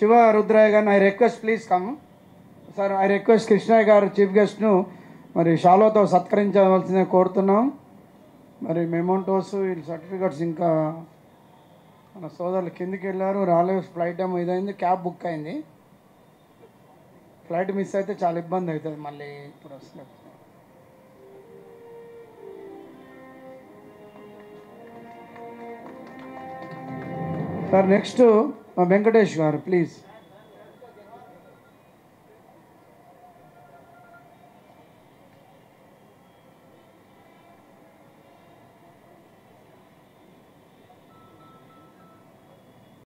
శివ రుద్రయ్య గారిని I request please come sir I request Krishnayya garu chief గెస్ట్ను మరి షాలోతో సత్కరించవలసిందే కోరుతున్నాం మరి మెమోంటోస్ వీళ్ళ సర్టిఫికెట్స్ ఇంకా మన సోదరులు కిందికి వెళ్ళారు రాలేదు ఫ్లైట్ ఏమో ఇదైంది క్యాబ్ బుక్ అయింది ఫ్లైట్ మిస్ అయితే చాలా ఇబ్బంది అవుతుంది మళ్ళీ ఇప్పుడు అసలు సార్ నెక్స్ట్ వెంకటేష్ గారు ప్లీజ్